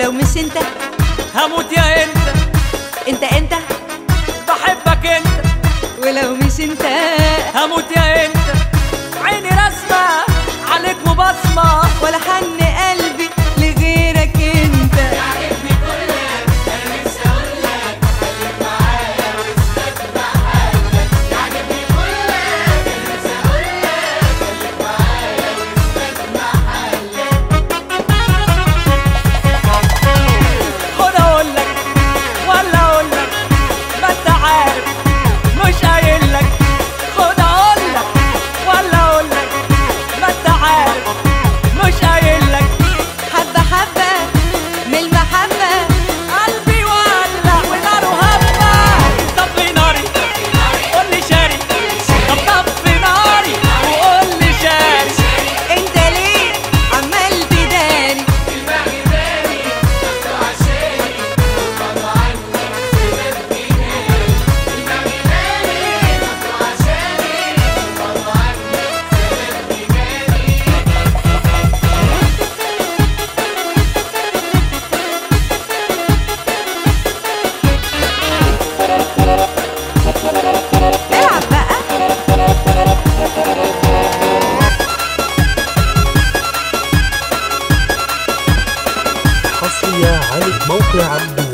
ولو مش انت هموت يا انت انت انت بحبك انت ولو مش انت هموت يا انت عيني رسمة عليك وبصمة ولا حن قلبي لغيرك انت خد اقول لك ولا اقول لك ما انت عارف مش قايل لك خد اقول لك ولا اقول لك ما انت عارف مش قايل لك حبة حبة من المحبة قلبي ولع وناره هبة طفي ناري قول لي شاري طب طفي ناري وقول لي شاري انت ليه عمال تداري العب بقى حصرية على موقع عبد